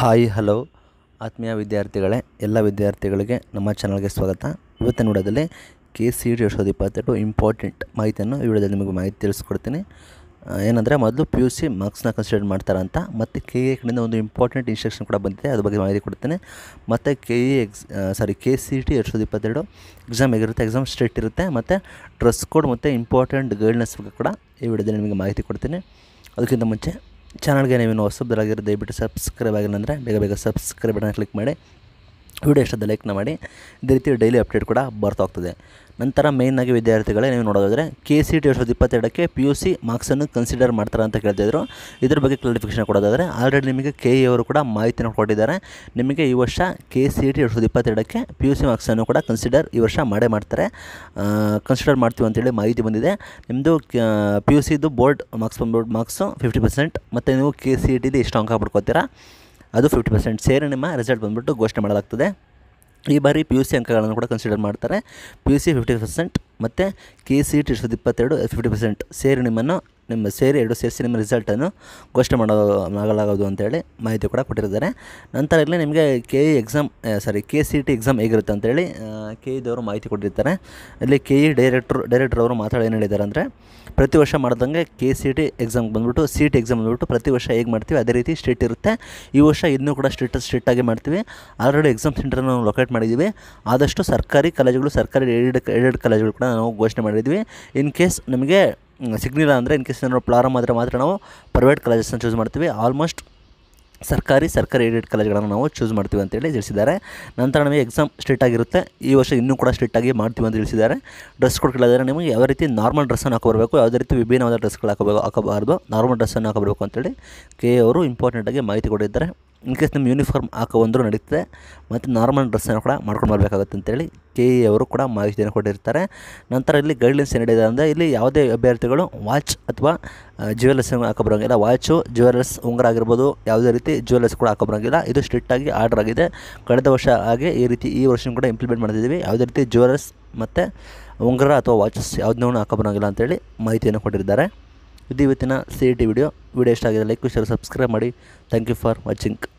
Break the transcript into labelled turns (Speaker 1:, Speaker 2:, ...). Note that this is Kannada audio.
Speaker 1: ಹಾಯ್ ಹಲೋ ಆತ್ಮೀಯ ವಿದ್ಯಾರ್ಥಿಗಳೇ ಎಲ್ಲ ವಿದ್ಯಾರ್ಥಿಗಳಿಗೆ ನಮ್ಮ ಚಾನಲ್ಗೆ ಸ್ವಾಗತ ಇವತ್ತಿನ ವಿಡಿಯೋದಲ್ಲಿ ಕೆ ಸಿ ಡಿ ಎರಡು ಸಾವಿರದ ಇಪ್ಪತ್ತೆರಡು ಇಂಪಾರ್ಟೆಂಟ್ ಮಾಹಿತಿಯನ್ನು ಈ ವಿಡಿಯೋದಲ್ಲಿ ನಿಮಗೆ ಮಾಹಿತಿ ತಿಳಿಸ್ಕೊಡ್ತೀನಿ ಆ, ಏನಂದರೆ ಮೊದಲು ಪಿ ಯು ಸಿ ಮಾರ್ಕ್ಸ್ನ ಕನ್ಸಿಡರ್ ಮಾಡ್ತಾರಂತ ಮತ್ತು ಕೆ ಎ ಕಡೆಯಿಂದ ಒಂದು ಇಂಪಾರ್ಟೆಂಟ್ ಇನ್ಸ್ಟ್ರಕ್ಷನ್ ಕೂಡ ಬಂದಿದೆ ಅದ್ರ ಬಗ್ಗೆ ಮಾಹಿತಿ ಕೊಡ್ತೀನಿ ಮತ್ತು K E X sorry K C T ಎರಡು ಸಾವಿರದ ಇಪ್ಪತ್ತೆರಡು ಎಕ್ಸಾಮ್ ಹೇಗಿರುತ್ತೆ ಎಕ್ಸಾಮ್ ಸ್ಟ್ರಿಕ್ಟ್ ಇರುತ್ತೆ ಮತ್ತು ಡ್ರೆಸ್ ಕೋಡ್ ಮತ್ತು ಇಂಪಾರ್ಟೆಂಟ್ ಗೈಡ್ನೆಸ್ ಬಗ್ಗೆ ಕೂಡ ಈ ವಿಡಿಯೋದಲ್ಲಿ ನಿಮಗೆ ಮಾಹಿತಿ ಕೊಡ್ತೀನಿ ಅದಕ್ಕಿಂತ ಮುಂಚೆ ಚಾನಲ್ಗೆ ನೀವೇನು ಹೊಸಬ್ರಾಗಿರೋ ದಯವಿಟ್ಟು ಸಬ್ಸ್ಕ್ರೈಬ್ ಆಗಿಲ್ಲ ಅಂದರೆ ಬೇಗ ಬೇಗ ಸಬ್ಸ್ಕ್ರೈಬ್ ಬಟನ್ ಕ್ಲಿಕ್ ಮಾಡಿ ವಿಡಿಯೋ ಇಷ್ಟದ ಲೈಕ್ನ ಮಾಡಿ ಇದೇ ರೀತಿ ಡೈಲಿ ಅಪ್ಡೇಟ್ ಕೂಡ ಬರ್ತಾ ಹೋಗ್ತದೆ ನಂತರ ಮೇಯ್ನಾಗಿ ವಿದ್ಯಾರ್ಥಿಗಳೇ ನೀವು ನೋಡೋದಾದರೆ ಕೆ ಸಿ ಟಿ ಎರಡು ಸಾವಿರದ ಇಪ್ಪತ್ತೆರಡಕ್ಕೆ ಪಿ ಯು ಸಿ ಮಾರ್ಕ್ಸನ್ನು ಕನ್ಸಿಡರ್ ಮಾಡ್ತಾರೆ ಅಂತ ಕೇಳ್ತಿದ್ರು ಇದ್ರ ಬಗ್ಗೆ ಕ್ಲಾರಿಫಿಕೇಷನ್ ಕೊಡೋದಾದರೆ ಆಲ್ರೆಡಿ ನಿಮಗೆ ಕೆ ಇ ಅವರು ಕೂಡ ಮಾಹಿತಿನ ಕೊಟ್ಟಿದ್ದಾರೆ ನಿಮಗೆ ಈ ವರ್ಷ ಕೆ ಸಿ ಟಿ ಎರಡು ಸಾವಿರದ ಇಪ್ಪತ್ತೆರಡಕ್ಕೆ ಪಿ ಯು ಸಿ ಮಾರ್ಕ್ಸನ್ನು ಕೂಡ ಕನ್ಸಿಡರ್ ಈ ವರ್ಷ ಮಾಡೇ ಮಾಡ್ತಾರೆ ಕನ್ಸಿಡರ್ ಮಾಡ್ತೀವಿ ಅಂತೇಳಿ ಮಾಹಿತಿ ಬಂದಿದೆ ನಿಮ್ಮದು ಪಿ ಯು ಸಿದು ಬೋರ್ಡ್ ಮಾರ್ಕ್ಸ್ ಬಂದ್ಬಿಟ್ಟು ಮಾರ್ಕ್ಸು ಫಿಫ್ಟಿ ಪರ್ಸೆಂಟ್ ಮತ್ತು ನೀವು ಕೆ ಸಿ ಟಿಲಿ ಎಷ್ಟು ಅಂಕ ಪಡ್ಕೋತೀರಾ ಅದು ಫಿಫ್ಟಿ ಪರ್ಸೆಂಟ್ ಸೇರಿ ನಿಮ್ಮ ರಿಸಲ್ಟ್ ಬಂದುಬಿಟ್ಟು ಘೋಷಣೆ ಮಾಡಲಾಗ್ತದೆ ಈ ಬಾರಿ ಪಿ ಯು ಸಿ ಅಂಕಗಳನ್ನು ಕೂಡ ಕನ್ಸಿಡರ್ ಮಾಡ್ತಾರೆ P U C fifty percent ಮತ್ತು ಕೆ ಸಿ ಟಿ ಎರಡು ಇಪ್ಪತ್ತೆರಡು ಫಿಫ್ಟಿ ಪರ್ಸೆಂಟ್ ಸೇರಿ ನಿಮ್ಮನ್ನು ನಿಮ್ಮ ಸೇರಿ ಎರಡು ಸೇರಿಸಿ ನಿಮ್ಮ ರಿಸಲ್ಟನ್ನು ಘೋಷಣೆ ಮಾಡೋ ಮಾಡಲಾಗೋದು ಅಂತೇಳಿ ಮಾಹಿತಿ ಕೂಡ ಕೊಟ್ಟಿದ್ದಾರೆ ನಂತರ ಇಲ್ಲಿ ನಿಮಗೆ K E exam sorry K C T exam ಹೇಗಿರುತ್ತೆ ಅಂತೇಳಿ ಕೆ ಇದವರು ಮಾಹಿತಿ ಕೊಟ್ಟಿರ್ತಾರೆ ಇಲ್ಲಿ ಕೆ ಇ ಡೈರೆಕ್ಟ್ರು ಡೈರೆಕ್ಟರ್ ಅವರು ಮಾತಾಡಿ ಏನು ಹೇಳಿದ್ದಾರೆ ಅಂದರೆ ಪ್ರತಿ ವರ್ಷ ಮಾಡ್ದಂಗೆ ಕೆ ಸಿ ಟಿ ಎಕ್ಸಾಮ್ ಬಂದ್ಬಿಟ್ಟು ಸಿ ಟಿ ಎಕ್ಸಾಮ್ ಬಂದ್ಬಿಟ್ಟು ಪ್ರತಿ ವರ್ಷ ಹೇಗೆ ಮಾಡ್ತೀವಿ ಅದೇ ರೀತಿ ಸ್ಟ್ರಿಕ್ಟ್ ಇರುತ್ತೆ ಈ ವರ್ಷ ಇನ್ನೂ ಕೂಡ ಸ್ಟ್ರಿಕ್ಟ್ ಸ್ಟ್ರಿಕ್ಟಾಗಿ ಮಾಡ್ತೀವಿ ಆಲ್ರೆಡಿ ಎಕ್ಸಾಮ್ ಸೆಂಟರ್ನ ನಾವು ಲೊಕೇಟ್ ಮಾಡಿದ್ದೀವಿ ಆದಷ್ಟು ಸರ್ಕಾರಿ ಕಾಲೇಜುಗಳು ಸರ್ಕಾರಿ ಏಡೆಡ್ ಏಡೆಡ್ ಕಾಲೇಜುಗಳು ಕೂಡ ನಾವು ಘೋಷಣೆ ಮಾಡಿದ್ವಿ ಇನ್ ಕೇಸ್ ನಮಗೆ ಮ್, ಸಿಗ್ಲಿಲ್ಲ ಅಂದರೆ ಇನ್ ಕೇಸ್ ಏನಾದ್ರು ಪ್ರಾರಂಭ ಆದರೆ ಮಾತ್ರ ನಾವು ಪ್ರೈವೇಟ್ ಕಾಲೇಜಸ್ನ ಚೂಸ್ ಮಾಡ್ತೀವಿ ಆಲ್ಮೋಸ್ಟ್ ಸರ್ಕಾರಿ ಸರ್ಕಾರಿ ಏಡೆಡ್ ಕಾಲೇಜ್ಗಳನ್ನು ನಾವು ಚೂಸ್ ಮಾಡ್ತೀವಿ ಅಂತೇಳಿ ತಿಳಿಸಿದ್ದಾರೆ ನಂತರ ನಮಗೆ ಎಕ್ಸಾಮ್ ಸ್ಟ್ರಿಕ್ಟ್ ಆಗಿರುತ್ತೆ ಈ ವರ್ಷ ಇನ್ನೂ ಕೂಡ ಸ್ಟ್ರಿಕ್ಟ್ ಆಗಿ ಮಾಡ್ತೀವಿ ಅಂತ ತಿಳಿಸಿದ್ದಾರೆ ಡ್ರೆಸ್ ಕೋಡ್ ಕೇಳಿದರೆ ನಿಮಗೆ ಯಾವ ರೀತಿ ನಾರ್ಮಲ್ ಡ್ರೆಸ್ಸನ್ನು ಹಾಕೋಬರಬೇಕು ಯಾವುದೇ ರೀತಿ ವಿಭಿನ್ನವಾದ ಡ್ರೆಸ್ಗಳು ಹಾಕೋಬೇಕು ಹಾಕಬಾರ್ದು ನಾರ್ಮಲ್ ಡ್ರೆಸ್ಸನ್ನು ಹಾಕೋಬೇಕು ಅಂತೇಳಿ ಕೆ ಅವರು ಇಂಪಾರ್ಟೆಂಟಾಗಿ ಮಾಹಿತಿ ಕೊಟ್ಟಿದ್ದಾರೆ ಇನ್ ಕೇಸ್ ನಿಮ್ಮ ಯೂನಿಫಾರ್ಮ್ ಹಾಕೋ ಬಂದರೂ ನಡೀತದೆ ಮತ್ತು ನಾರ್ಮಲ್ ಡ್ರೆಸ್ಸನ್ನು ಕೂಡ ಮಾಡ್ಕೊಂಡು ಬರಬೇಕಾಗುತ್ತೆ ಅಂತೇಳಿ ಕೆ ಇ ಅವರು ಕೂಡ ಮಾಹಿತಿಯನ್ನು ಕೊಟ್ಟಿರ್ತಾರೆ ನಂತರ ಇಲ್ಲಿ ಗೈಡ್ಲೈನ್ಸ್ ಏನಿದೆ ಅಂದರೆ ಇಲ್ಲಿ ಯಾವುದೇ ಅಭ್ಯರ್ಥಿಗಳು ವಾಚ್ ಅಥವಾ ಜ್ಯುವೆಲರ್ಸ್ ಹಾಕೋಬರಂಗಿಲ್ಲ ವಾಚು ಜ್ಯುವೆಲರ್ಸ್ ಉಂಗುರ ಆಗಿರ್ಬೋದು ಯಾವುದೇ ರೀತಿ ಜ್ಯುವೆಲರ್ಸ್ ಕೂಡ ಹಾಕೋಬರಂಗಿಲ್ಲ ಇದು ಸ್ಟ್ರಿಕ್ಟಾಗಿ ಆರ್ಡರ್ ಆಗಿದೆ ಕಳೆದ ವರ್ಷ ಹಾಗೆ ಈ ರೀತಿ ಈ ವರ್ಷ ಕೂಡ ಇಂಪ್ಲಿಮೆಂಟ್ ಮಾಡ್ತಿದ್ದೀವಿ ಯಾವುದೇ ರೀತಿ ಜ್ಯುವೆಲರ್ಸ್ ಮತ್ತು ಉಂಗುರ ಅಥವಾ ವಾಚಸ್ ಯಾವುದನ್ನೂ ಹಾಕೋಬರಂಗಿಲ್ಲ ಅಂತೇಳಿ ಮಾಹಿತಿಯನ್ನು ಕೊಟ್ಟಿದ್ದಾರೆ ಇದು ಇವತ್ತಿನ C E T video video ಇಷ್ಟ ಆಗಿದೆ ಲೈಕ್ ಶೇರ್ ಸಬ್ಸ್ಕ್ರೈಬ್ ಮಾಡಿ ಥ್ಯಾಂಕ್ ಯು ಫಾರ್ ವಾಚಿಂಗ್